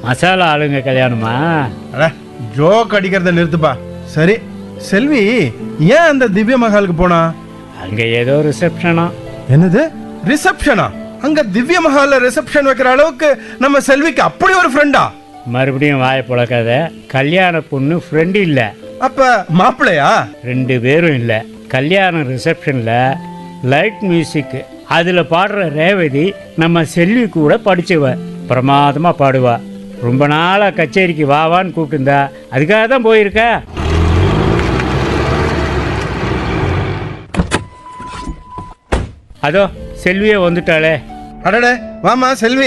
மசாலா ஆளுங்க கல்யாணமா அட ஜோக் அடிக்கிறத நிறுத்துப்பா சரி செல்வி ஏன் அந்த திவ்ய மகாலுக்கு போனா அங்க ஏதோ ரிசப்ஷனா என்னது ரிசப்ஷனா அங்க திவ்ய மஹால்ல ரிசப்ஷன் வைக்கிற அளவுக்கு நம்ம செல்விக்கு அப்படி ஒரு ஃப்ரெண்டா மறுபடியும் வாய புழக்காத கல்யாண பொண்ணு ஃப்ரெண்டு இல்லை அப்ப மாப்பிள்ளையா ரெண்டு பேரும் இல்லை கல்யாண ரிசப்ஷனில் லைட் மியூசிக் அதில் பாடுற ரேவதி நம்ம செல்வி கூட படிச்சவ பிரமாதமாக பாடுவா ரொம்ப நாளாக கச்சேரிக்கு வாவான்னு கூப்பிட்டுருந்தா அதுக்காக தான் போயிருக்கா அதோ செல்வியே வந்துட்டாளே அடடே வாமா செல்வி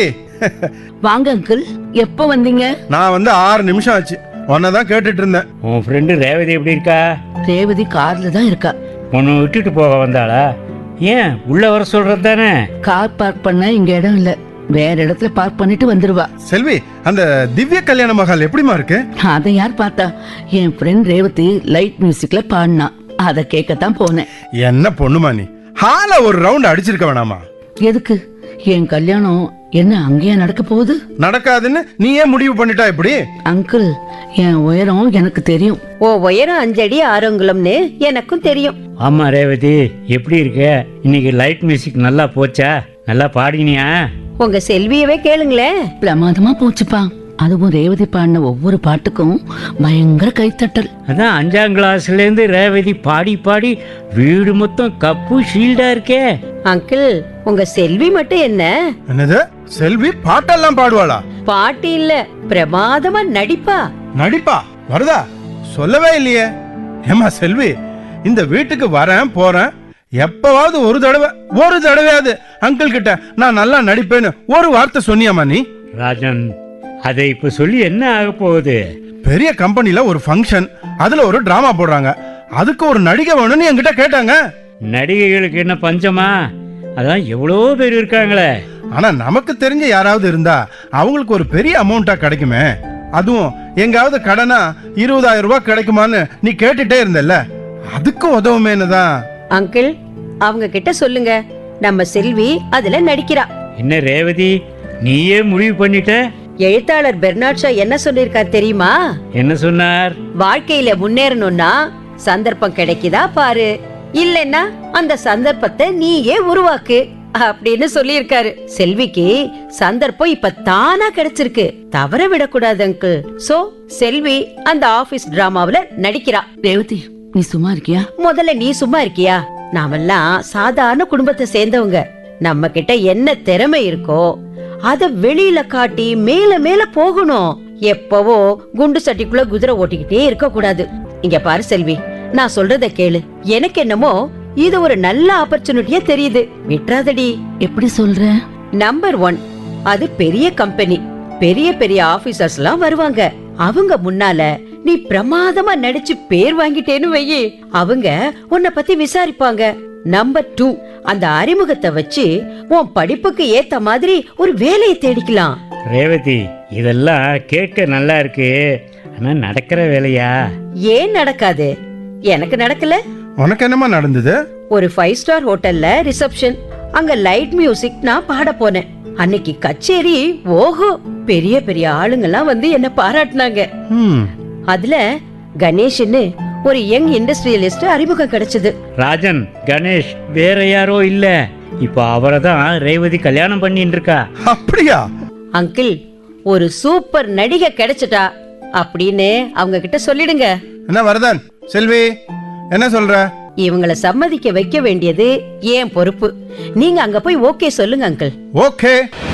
வாங்க அங்கிள் எப்போ வந்தீங்க நான் வந்து ஆறு நிமிஷம் ஆச்சு உன்னை தான் கேட்டுட்டு இருந்தேன் உன் ஃப்ரெண்டு ரேவதி எப்படி இருக்கா ரேவதி கார்ல தான் இருக்கா உன்னை விட்டுட்டு போக வந்தாளா ஏன் உள்ள வர சொல்றது தானே கார் பார்க் பண்ண இங்க இடம் இல்ல வேற இடத்துல பார்க் பண்ணிட்டு வந்துருவா செல்வி அந்த திவ்ய கல்யாண மகால் எப்படிமா இருக்கு அதை யார் பார்த்தா என் ஃப்ரெண்ட் ரேவதி லைட் மியூசிக்ல பாடினா அதை கேட்கத்தான் போனேன் என்ன பொண்ணுமா நீ ஹால ஒரு ரவுண்ட் அடிச்சிருக்க வேணாமா எதுக்கு என் கல்யாணம் என்ன அங்கேயே நடக்க போகுது நடக்காதுன்னு நீ ஏன் முடிவு பண்ணிட்டா இப்படி அங்கிள் என் உயரம் எனக்கு தெரியும் ஓ உயரம் அஞ்சடி ஆரோங்குளம்னு எனக்கும் தெரியும் ஆமா ரேவதி எப்படி இருக்க இன்னைக்கு லைட் மியூசிக் நல்லா போச்சா நல்லா பாடினியா உங்க செல்வியவே கேளுங்களேன் பிரமாதமா போச்சுப்பா அதுவும் ரேவதி பாடின ஒவ்வொரு பாட்டுக்கும் பயங்கர கைத்தட்டல் அதான் அஞ்சாம் கிளாஸ்லேருந்து ரேவதி பாடி பாடி வீடு மொத்தம் கப்பு ஷீல்டா இருக்கே அங்கிள் உங்க செல்வி மட்டும் என்ன என்னது செல்வி பாட்டெல்லாம் பாடுவாளா பாட்டு இல்ல பிரமாதமா நடிப்பா நடிப்பா வருதா சொல்லவே இல்லையே ஏமா செல்வி இந்த வீட்டுக்கு வரேன் போறேன் எப்பவாவது ஒரு தடவை ஒரு தடவையாவது அங்கிள் கிட்ட நான் நல்லா நடிப்பேன்னு ஒரு வார்த்தை சொன்னியாமா நீ ராஜன் அதை இப்ப சொல்லி என்ன ஆக போகுது பெரிய கம்பெனில ஒரு ஃபங்க்ஷன் அதுல ஒரு டிராமா போடுறாங்க அதுக்கு ஒரு நடிகை வேணும்னு என்கிட்ட கேட்டாங்க நடிகைகளுக்கு என்ன பஞ்சமா அதான் எவ்வளோ பேர் இருக்காங்களே ஆனா நமக்கு தெரிஞ்ச யாராவது இருந்தா அவங்களுக்கு ஒரு பெரிய அமௌண்ட்டா கிடைக்குமே அதுவும் எங்காவது கடனா இருபதாயிரம் ரூபாய் கிடைக்குமான்னு நீ கேட்டுட்டே இருந்தல்ல அதுக்கு உதவுமேனு தான் அங்கிள் அவங்க கிட்ட சொல்லுங்க நம்ம செல்வி அதுல நடிக்கிறா என்ன ரேவதி நீயே முடிவு பண்ணிட்ட எழுத்தாளர் பெர்னாட் ஷா என்ன சொல்லிருக்கார் தெரியுமா என்ன சொன்னார் வாழ்க்கையில முன்னேறணும்னா சந்தர்ப்பம் கிடைக்குதா பாரு இல்லைன்னா அந்த சந்தர்ப்பத்தை நீயே உருவாக்கு அப்படின்னு சொல்லியிருக்காரு செல்விக்கு சந்தர்ப்பம் இப்ப தானா கிடைச்சிருக்கு தவற விடக்கூடாது அங்கிள் சோ செல்வி அந்த ஆபீஸ் டிராமாவுல நடிக்கிறா ரேவதி நீ சும்மா இருக்கியா முதல்ல நீ சும்மா இருக்கியா நாமெல்லாம் சாதாரண குடும்பத்தை சேர்ந்தவங்க நம்ம கிட்ட என்ன திறமை இருக்கோ அத வெளியில காட்டி மேல மேல போகணும் எப்பவோ குண்டு சட்டிக்குள்ள குதிரை ஓட்டிக்கிட்டே இருக்க கூடாது இங்க பாரு செல்வி நான் சொல்றத கேளு எனக்கு என்னமோ இது ஒரு நல்ல ஆப்பர்ச்சுனிட்டியா தெரியுது விட்றாதடி எப்படி சொல்ற நம்பர் ஒன் அது பெரிய கம்பெனி பெரிய பெரிய ஆபீசர்ஸ் எல்லாம் வருவாங்க அவங்க முன்னால நீ பிரமாதமா நடிச்சு பேர் வாங்கிட்டேன்னு வையி அவங்க உன்னை பத்தி விசாரிப்பாங்க நம்பர் டூ அந்த அறிமுகத்தை வச்சு உன் படிப்புக்கு ஏத்த மாதிரி ஒரு வேலையை தேடிக்கலாம் ரேவதி இதெல்லாம் கேட்க நல்லா இருக்கு ஆனா நடக்கிற வேலையா ஏன் நடக்காது எனக்கு நடக்கல உனக்கு என்னமா நடந்தது ஒரு ஃபைவ் ஸ்டார் ஹோட்டல்ல ரிசப்ஷன் அங்க லைட் மியூசிக் நான் பாட போனேன் அன்னைக்கு கச்சேரி ஓஹோ பெரிய பெரிய ஆளுங்கெல்லாம் வந்து என்ன பாராட்டினாங்க ம் அதுல கணேஷ்னு ஒரு யங் இண்டஸ்ட்ரியலிஸ்ட் அறிமுகம் கிடைச்சது ராஜன் கணேஷ் வேற யாரோ இல்ல இப்போ அவரை தான் ரேவதி கல்யாணம் பண்ணிட்டு இருக்கா அப்படியா அங்கிள் ஒரு சூப்பர் நடிகை கிடைச்சிட்டா அப்படின்னு அவங்க கிட்ட சொல்லிடுங்க என்ன வரதன் செல்வி என்ன சொல்ற இவங்கள சம்மதிக்க வைக்க வேண்டியது ஏன் பொறுப்பு நீங்க அங்க போய் ஓகே சொல்லுங்க அங்கிள் ஓகே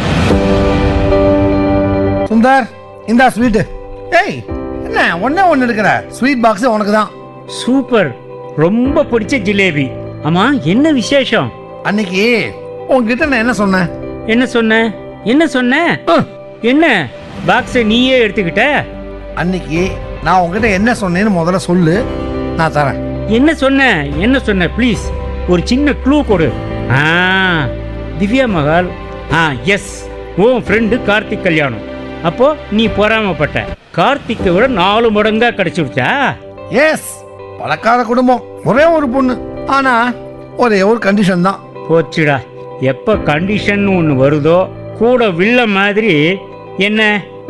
சுந்தர் இந்தா ஸ்வீட்டு ஏய் என்ன ஒண்ணே ஒன்று எடுக்கிற ஸ்வீட் பாக்ஸ் உனக்கு தான் சூப்பர் ரொம்ப பிடிச்ச ஜிலேபி ஆமா என்ன விசேஷம் அன்னைக்கு உன்கிட்ட நான் என்ன சொன்னேன் என்ன சொன்ன என்ன சொன்ன அஹ், என்ன பாக்ஸை நீயே எடுத்துக்கிட்ட அன்னைக்கு நான் உன்கிட்ட என்ன சொன்னேன்னு முதல்ல சொல்லு நான் தரேன் என்ன சொன்ன என்ன சொன்ன ப்ளீஸ் ஒரு சின்ன க்ளூ கொடு ஆ திவ்யா மகால் ஆ எஸ் உன் ஃப்ரெண்டு கார்த்திக் கல்யாணம் அப்போ நீ பொறாமப்பட்ட கார்த்திக்கை விட நாலு மடங்கா கிடைச்சிருச்சா எஸ் பணக்கார குடும்பம் ஒரே ஒரு பொண்ணு ஆனா ஒரே ஒரு கண்டிஷன் தான் போச்சுடா எப்போ கண்டிஷன் ஒன்று வருதோ கூட வில்ல மாதிரி என்ன